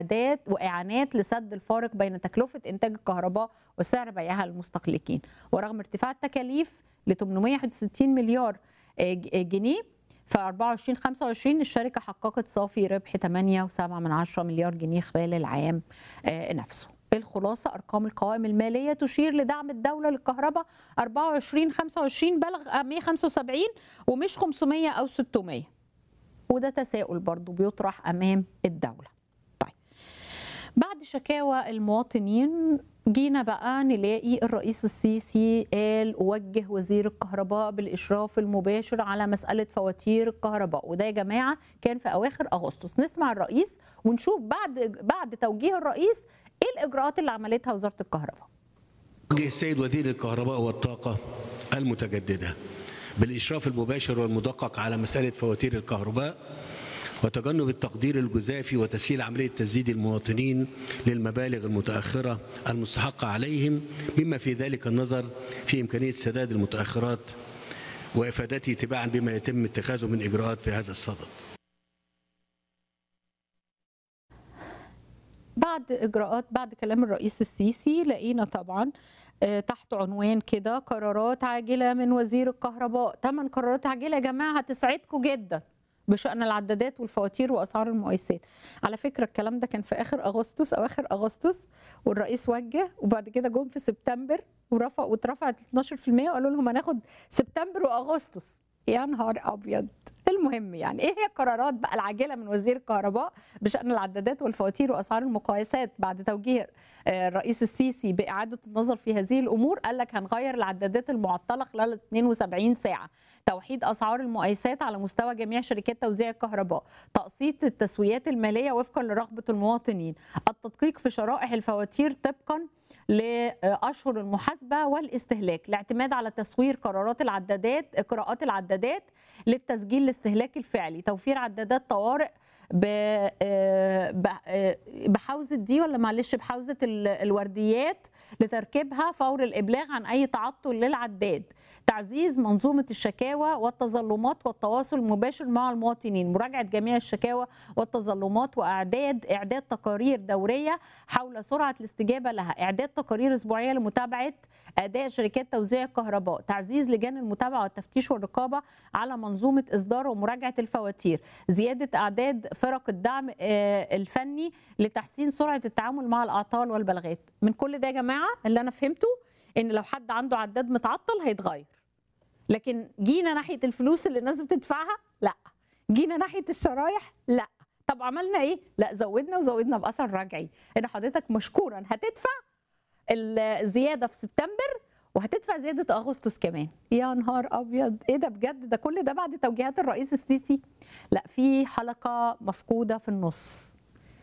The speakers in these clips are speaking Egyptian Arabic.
إعداد وإعانات لسد الفارق بين تكلفة إنتاج الكهرباء وسعر بيعها للمستهلكين ورغم ارتفاع التكاليف ل 861 مليار جنيه في 24 25 الشركة حققت صافي ربح 8.7 مليار جنيه خلال العام نفسه الخلاصة أرقام القوائم المالية تشير لدعم الدولة للكهرباء 24 25 بلغ 175 ومش 500 أو 600 وده تساؤل برضو بيطرح أمام الدولة طيب بعد شكاوى المواطنين جينا بقى نلاقي الرئيس السيسي قال وجه وزير الكهرباء بالإشراف المباشر على مسألة فواتير الكهرباء وده يا جماعة كان في أواخر أغسطس نسمع الرئيس ونشوف بعد بعد توجيه الرئيس إيه الإجراءات اللي عملتها وزارة الكهرباء وجه السيد وزير الكهرباء والطاقة المتجددة بالإشراف المباشر والمدقق على مسألة فواتير الكهرباء وتجنب التقدير الجزافي وتسهيل عملية تسديد المواطنين للمبالغ المتأخرة المستحقة عليهم بما في ذلك النظر في إمكانية سداد المتأخرات وإفادته تباعا بما يتم اتخاذه من إجراءات في هذا الصدد بعد اجراءات بعد كلام الرئيس السيسي لقينا طبعا تحت عنوان كده قرارات عاجله من وزير الكهرباء ثمان قرارات عاجله يا جماعه هتسعدكم جدا بشان العدادات والفواتير واسعار المقايسات على فكره الكلام ده كان في اخر اغسطس اواخر اغسطس والرئيس وجه وبعد كده جم في سبتمبر ورفع واترفعت 12% وقالوا لهم هناخد سبتمبر واغسطس يا نهار ابيض المهم يعني ايه هي القرارات بقى العاجله من وزير الكهرباء بشان العدادات والفواتير واسعار المقايسات بعد توجيه الرئيس السيسي باعاده النظر في هذه الامور قال لك هنغير العدادات المعطله خلال 72 ساعه توحيد اسعار المقايسات على مستوى جميع شركات توزيع الكهرباء تقسيط التسويات الماليه وفقا لرغبه المواطنين التدقيق في شرائح الفواتير طبقا لاشهر المحاسبه والاستهلاك الاعتماد على تصوير قرارات العدادات اجراءات العدادات للتسجيل الاستهلاكي الفعلي توفير عدادات طوارئ بحوزه دي ولا معلش بحوزه الورديات لتركيبها فور الابلاغ عن اي تعطل للعداد تعزيز منظومه الشكاوى والتظلمات والتواصل المباشر مع المواطنين مراجعه جميع الشكاوى والتظلمات واعداد اعداد تقارير دوريه حول سرعه الاستجابه لها اعداد تقارير اسبوعيه لمتابعه اداء شركات توزيع الكهرباء تعزيز لجان المتابعه والتفتيش والرقابه على منظومه اصدار ومراجعه الفواتير زياده اعداد فرق الدعم الفني لتحسين سرعه التعامل مع الاعطال والبلاغات من كل ده يا جماعه اللي انا فهمته ان لو حد عنده عداد متعطل هيتغير لكن جينا ناحيه الفلوس اللي الناس بتدفعها لا جينا ناحيه الشرايح لا طب عملنا ايه لا زودنا وزودنا باثر رجعي ان حضرتك مشكورا هتدفع الزياده في سبتمبر وهتدفع زياده اغسطس كمان يا نهار ابيض ايه ده بجد ده كل ده بعد توجيهات الرئيس السيسي لا في حلقه مفقوده في النص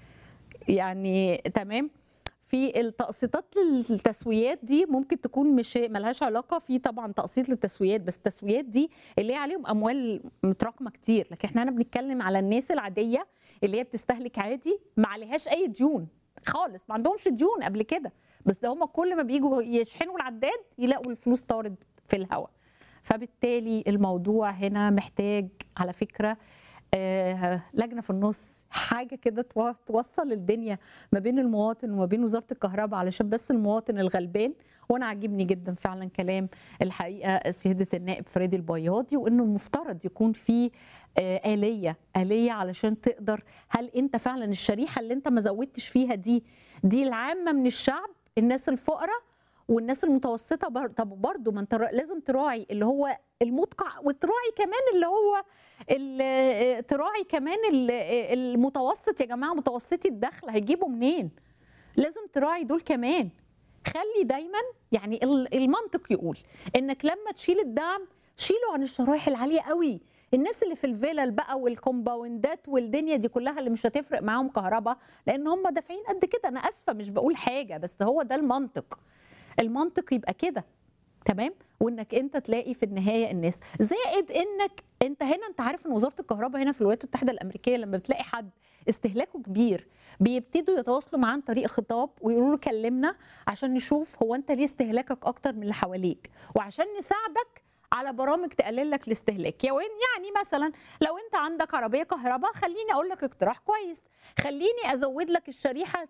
يعني تمام في التقسيطات للتسويات دي ممكن تكون مش ملهاش علاقه في طبعا تقسيط للتسويات بس التسويات دي اللي هي عليهم اموال متراكمه كتير لكن احنا هنا بنتكلم على الناس العاديه اللي هي بتستهلك عادي ما عليهاش اي ديون خالص ما عندهمش ديون قبل كده بس ده هم كل ما بيجوا يشحنوا العداد يلاقوا الفلوس طارد في الهواء فبالتالي الموضوع هنا محتاج على فكره آه لجنه في النص حاجه كده توصل الدنيا ما بين المواطن وما بين وزاره الكهرباء علشان بس المواطن الغلبان وانا عاجبني جدا فعلا كلام الحقيقه سياده النائب فريدي البياضي وانه المفترض يكون في آلية آلية علشان تقدر هل انت فعلا الشريحة اللي انت ما زودتش فيها دي دي العامة من الشعب الناس الفقراء والناس المتوسطة بر... طب برضه ما انت لازم تراعي اللي هو المدقع وتراعي كمان اللي هو اللي تراعي كمان المتوسط يا جماعة متوسطي الدخل هيجيبوا منين لازم تراعي دول كمان خلي دايما يعني المنطق يقول انك لما تشيل الدعم شيله عن الشرايح العالية قوي الناس اللي في الفيلل بقى والكومباوندات والدنيا دي كلها اللي مش هتفرق معاهم كهرباء لان هم دافعين قد كده انا اسفه مش بقول حاجه بس هو ده المنطق المنطق يبقى كده تمام وانك انت تلاقي في النهايه الناس زائد انك انت هنا انت عارف ان وزاره الكهرباء هنا في الولايات المتحده الامريكيه لما بتلاقي حد استهلاكه كبير بيبتدوا يتواصلوا معاه عن طريق خطاب ويقولوا له كلمنا عشان نشوف هو انت ليه استهلاكك اكتر من اللي حواليك وعشان نساعدك على برامج تقلل لك الاستهلاك يعني مثلا لو انت عندك عربيه كهرباء خليني اقول لك اقتراح كويس خليني ازود لك الشريحه